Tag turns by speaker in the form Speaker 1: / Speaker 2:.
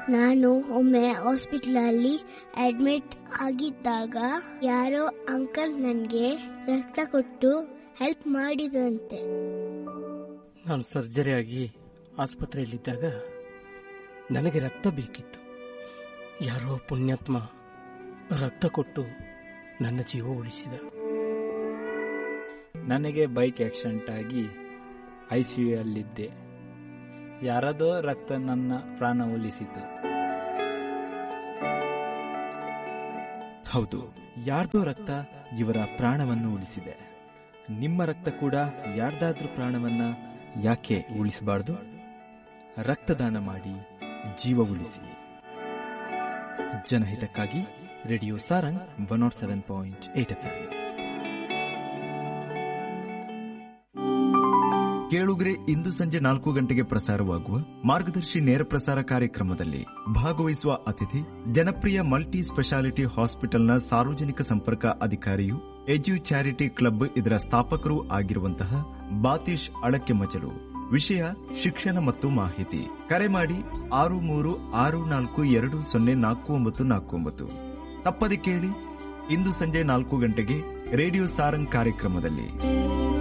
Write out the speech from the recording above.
Speaker 1: ನಾನು ಒಮ್ಮೆ ಹಾಸ್ಪಿಟಲಲ್ಲಿ ಅಡ್ಮಿಟ್ ಆಗಿದ್ದಾಗ ಯಾರೋ ಅಂಕಲ್ ನನಗೆ ರಕ್ತ ಕೊಟ್ಟು ಹೆಲ್ಪ್ ಮಾಡಿದಂತೆ
Speaker 2: ನಾನು ಸರ್ಜರಿ ಆಗಿ ಆಸ್ಪತ್ರೆಯಲ್ಲಿದ್ದಾಗ ನನಗೆ ರಕ್ತ ಬೇಕಿತ್ತು ಯಾರೋ ಪುಣ್ಯಾತ್ಮ ರಕ್ತ ಕೊಟ್ಟು ನನ್ನ ಜೀವ ಉಳಿಸಿದ
Speaker 3: ನನಗೆ ಬೈಕ್ ಆಕ್ಸಿಡೆಂಟ್ ಆಗಿ ಐ ಸಿ ಯು ಅಲ್ಲಿದ್ದೆ ಯಾರದೋ ರಕ್ತ ನನ್ನ ಪ್ರಾಣ ಉಳಿಸಿತು
Speaker 4: ಹೌದು ಯಾರ್ದೋ ರಕ್ತ ಇವರ ಪ್ರಾಣವನ್ನು ಉಳಿಸಿದೆ ನಿಮ್ಮ ರಕ್ತ ಕೂಡ ಯಾರ್ದಾದ್ರೂ ಪ್ರಾಣವನ್ನ ಯಾಕೆ ಉಳಿಸಬಾರ್ದು ರಕ್ತದಾನ ಮಾಡಿ ಜೀವ ಉಳಿಸಿ ಜನಹಿತಕ್ಕಾಗಿ radio Sarang one naught seven point eight F
Speaker 5: ಕೇಳುಗರೆ ಇಂದು ಸಂಜೆ ನಾಲ್ಕು ಗಂಟೆಗೆ ಪ್ರಸಾರವಾಗುವ ಮಾರ್ಗದರ್ಶಿ ನೇರ ಪ್ರಸಾರ ಕಾರ್ಯಕ್ರಮದಲ್ಲಿ ಭಾಗವಹಿಸುವ ಅತಿಥಿ ಜನಪ್ರಿಯ ಮಲ್ಟಿ ಸ್ಪೆಷಾಲಿಟಿ ಹಾಸ್ಪಿಟಲ್ನ ಸಾರ್ವಜನಿಕ ಸಂಪರ್ಕ ಅಧಿಕಾರಿಯು ಎಜ್ಯು ಚಾರಿಟಿ ಕ್ಲಬ್ ಇದರ ಸ್ಥಾಪಕರೂ ಆಗಿರುವಂತಹ ಬಾತೀಶ್ ಅಳಕೆ ಮಜಲು ವಿಷಯ ಶಿಕ್ಷಣ ಮತ್ತು ಮಾಹಿತಿ ಕರೆ ಮಾಡಿ ಆರು ಮೂರು ಆರು ನಾಲ್ಕು ಎರಡು ಸೊನ್ನೆ ನಾಲ್ಕು ಒಂಬತ್ತು ನಾಲ್ಕು ಒಂಬತ್ತು ತಪ್ಪದೆ ಕೇಳಿ ಇಂದು ಸಂಜೆ ನಾಲ್ಕು ಗಂಟೆಗೆ ರೇಡಿಯೋ ಸಾರಂಗ್ ಕಾರ್ಯಕ್ರಮದಲ್ಲಿ